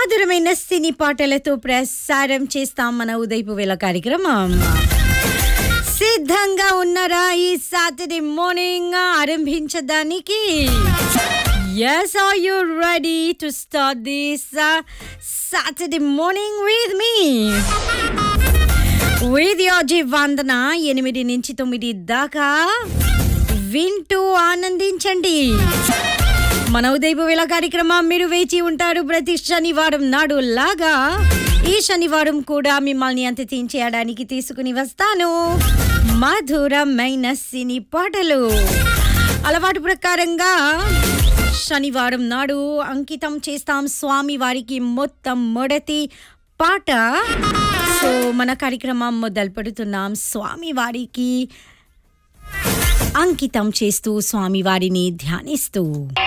మధురమైన సినీ పాటలతో ప్రసారం చేస్తాం మన ఉదయపు వేళ కార్యక్రమం సిద్ధంగా ఉన్నారా ఈ సాటర్డే మార్నింగ్ ఆరంభించడానికి yes are you ready to start this Saturday morning with me with యోజీ వందన ఎనిమిది నుంచి తొమ్మిది దాకా వింటూ ఆనందించండి మన ఉదయపు వేళ కార్యక్రమం మీరు వేచి ఉంటారు ప్రతి శనివారం నాడు లాగా ఈ శనివారం కూడా మిమ్మల్ని అంతరించేయడానికి తీసుకుని వస్తాను మధురమైన సినీ పాటలు అలవాటు ప్రకారంగా శనివారం నాడు అంకితం చేస్తాం స్వామి వారికి మొత్తం మొదటి పాట సో మన కార్యక్రమం మొదలు పెడుతున్నాం స్వామి వారికి అంకితం చేస్తూ స్వామివారిని ధ్యానిస్తూ